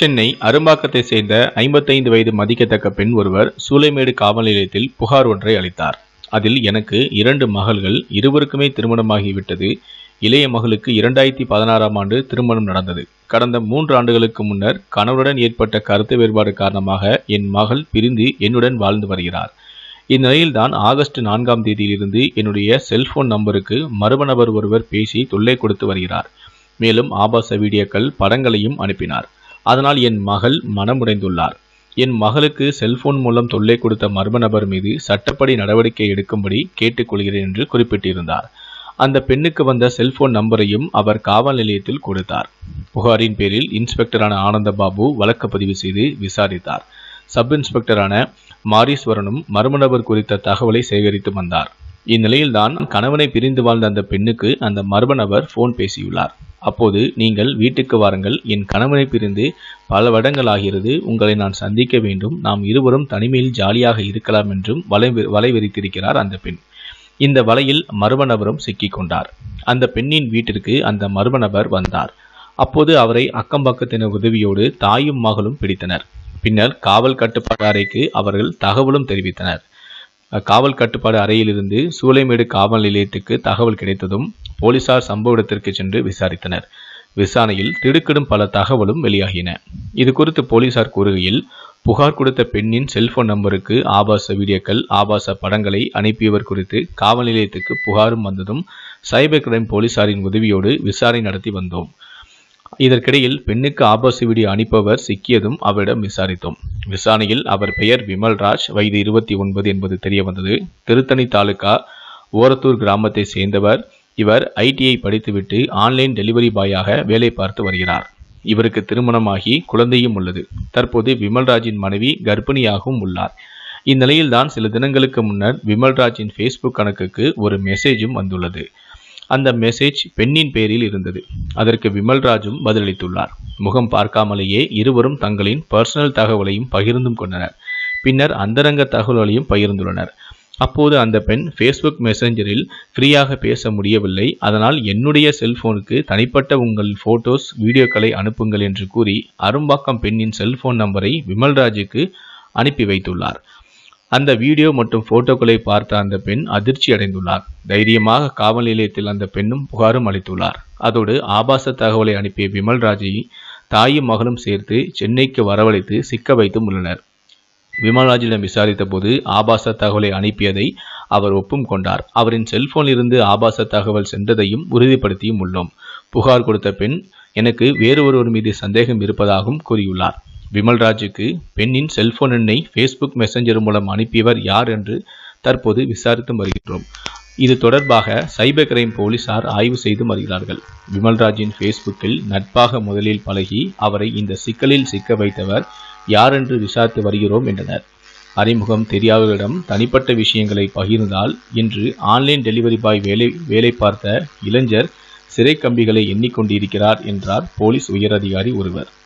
சென்னை அரும்பாக்கத்தை சேர்ந்த ஐம்பத்தைந்து வயது மதிக்கத்தக்க பெண் ஒருவர் சூளைமேடு காவல் நிலையத்தில் புகார் ஒன்றை அளித்தார் அதில் எனக்கு இரண்டு மகள்கள் இருவருக்குமே திருமணமாகிவிட்டது இளைய மகளுக்கு இரண்டாயிரத்தி பதினாறாம் ஆண்டு திருமணம் நடந்தது கடந்த மூன்று ஆண்டுகளுக்கு முன்னர் கணவருடன் ஏற்பட்ட கருத்து வேறுபாடு காரணமாக என் மகள் பிரிந்து என்னுடன் வாழ்ந்து வருகிறார் இந்நிலையில்தான் ஆகஸ்ட் நான்காம் தேதியிலிருந்து என்னுடைய செல்போன் நம்பருக்கு மர்ம நபர் ஒருவர் பேசி தொல்லை கொடுத்து வருகிறார் மேலும் ஆபாச வீடியோக்கள் படங்களையும் அனுப்பினார் அதனால் என் மகள் மனமுடைந்துள்ளார் என் மகளுக்கு செல்போன் மூலம் தொல்லை கொடுத்த மர்ம நபர் மீது சட்டப்படி நடவடிக்கை எடுக்கும்படி கேட்டுக்கொள்கிறேன் என்று குறிப்பிட்டிருந்தார் அந்த பெண்ணுக்கு வந்த செல்போன் நம்பரையும் அவர் காவல் நிலையத்தில் கொடுத்தார் புகாரின் பேரில் இன்ஸ்பெக்டரான ஆனந்தபாபு வழக்கு பதிவு செய்து விசாரித்தார் சப் இன்ஸ்பெக்டரான மாரீஸ்வரனும் மர்ம நபர் குறித்த தகவலை சேகரித்து வந்தார் இந்நிலையில்தான் கணவனை பிரிந்து வாழ்ந்த அந்த பெண்ணுக்கு அந்த மர்ம நபர் போன் பேசியுள்ளார் அப்போது நீங்கள் வீட்டுக்கு வாருங்கள் என் கணவனை பிரிந்து பல வருடங்கள் ஆகிறது உங்களை நான் சந்திக்க வேண்டும் நாம் இருவரும் தனிமையில் ஜாலியாக இருக்கலாம் என்றும் வலை வலை விரித்திருக்கிறார் அந்த பெண் இந்த வலையில் மர்ம நபரும் சிக்கிக்கொண்டார் அந்த பெண்ணின் வீட்டிற்கு அந்த மர்ம நபர் வந்தார் அப்போது அவரை அக்கம்பக்கத்தினர் உதவியோடு தாயும் மகளும் பிடித்தனர் பின்னர் காவல் கட்டுப்பாடு அறைக்கு அவர்கள் தகவலும் தெரிவித்தனர் காவல் கட்டுப்பாடு அறையிலிருந்து சூளைமேடு காவல் நிலையத்துக்கு தகவல் கிடைத்ததும் போலீசார் சம்பவ இடத்திற்கு சென்று விசாரித்தனர் விசாரணையில் திடுக்கிடும் பல தகவலும் வெளியாகின இது குறித்து போலீசார் கூறுகையில் புகார் கொடுத்த பெண்ணின் செல்போன் நம்பருக்கு ஆபாச வீடியோக்கள் ஆபாச படங்களை அனுப்பியவர் குறித்து காவல் நிலையத்துக்கு புகாரும் வந்ததும் சைபர் கிரைம் போலீசாரின் உதவியோடு விசாரணை நடத்தி வந்தோம் இதற்கிடையில் பெண்ணுக்கு ஆபாச வீடியோ அனுப்பவர் சிக்கியதும் அவரிடம் விசாரித்தோம் விசாரணையில் அவர் பெயர் விமல்ராஜ் வயது இருபத்தி ஒன்பது என்பது தெரிய வந்தது திருத்தணி தாலுகா ஓரத்தூர் கிராமத்தை சேர்ந்தவர் இவர் ஐடிஐ படித்துவிட்டு ஆன்லைன் டெலிவரி பாயாக வேலை பார்த்து வருகிறார் இவருக்கு திருமணமாகி குழந்தையும் உள்ளது தற்போது விமல்ராஜின் மனைவி கர்ப்பிணியாகவும் உள்ளார் இந்நிலையில்தான் சில தினங்களுக்கு முன்னர் விமல்ராஜின் ஃபேஸ்புக் கணக்குக்கு ஒரு மெசேஜும் வந்துள்ளது அந்த மெசேஜ் பெண்ணின் பேரில் இருந்தது அதற்கு விமல்ராஜும் பதிலளித்துள்ளார் முகம் பார்க்காமலேயே இருவரும் தங்களின் பர்சனல் தகவலையும் பகிர்ந்தும் கொண்டனர் பின்னர் அந்தரங்க தகவல்களையும் பகிர்ந்துள்ளனர் அப்போது அந்த பெண் ஃபேஸ்புக் மெசஞ்சரில் ஃப்ரீயாக பேச முடியவில்லை அதனால் என்னுடைய செல்போனுக்கு தனிப்பட்ட உங்கள் ஃபோட்டோஸ் வீடியோக்களை அனுப்புங்கள் என்று கூறி அரும்பாக்கம் பெண்ணின் செல்போன் நம்பரை விமல்ராஜுக்கு அனுப்பி வைத்துள்ளார் அந்த வீடியோ மற்றும் போட்டோக்களை பார்த்த அந்த பெண் அதிர்ச்சி அடைந்துள்ளார் தைரியமாக காவல் நிலையத்தில் அந்த பெண்ணும் புகாரும் அளித்துள்ளார் அதோடு ஆபாச தகவலை அனுப்பிய விமல்ராஜை தாயும் மகளும் சேர்த்து சென்னைக்கு வரவழைத்து சிக்க வைத்தும் உள்ளனர் விமல்ராஜிடம் விசாரித்த போது ஆபாச தகவலை அனுப்பியதை அவர் ஒப்பும் கொண்டார் அவரின் செல்போனில் இருந்து ஆபாச தகவல் சென்றதையும் உறுதிப்படுத்தியும் உள்ளோம் புகார் கொடுத்த பெண் எனக்கு வேறு ஒருவர் மீது சந்தேகம் இருப்பதாகவும் கூறியுள்ளார் விமல்ராஜுக்கு பெண்ணின் செல்போன் எண்ணை ஃபேஸ்புக் மெசஞ்சர் மூலம் அனுப்பியவர் யார் என்று தற்போது விசாரித்து வருகின்றோம் இது தொடர்பாக சைபர் கிரைம் போலீசார் ஆய்வு செய்து வருகிறார்கள் விமல்ராஜின் ஃபேஸ்புக்கில் நட்பாக முதலில் பழகி அவரை இந்த சிக்கலில் சிக்க வைத்தவர் யார் என்று விசாரித்து வருகிறோம் என்றனர் அறிமுகம் தெரியாதவர்களிடம் தனிப்பட்ட விஷயங்களை பகிர்ந்தால் இன்று ஆன்லைன் டெலிவரி பாய் வேலை வேலை பார்த்த இளைஞர் சிறை கம்பிகளை எண்ணிக்கொண்டிருக்கிறார் என்றார் போலீஸ் உயரதிகாரி ஒருவர்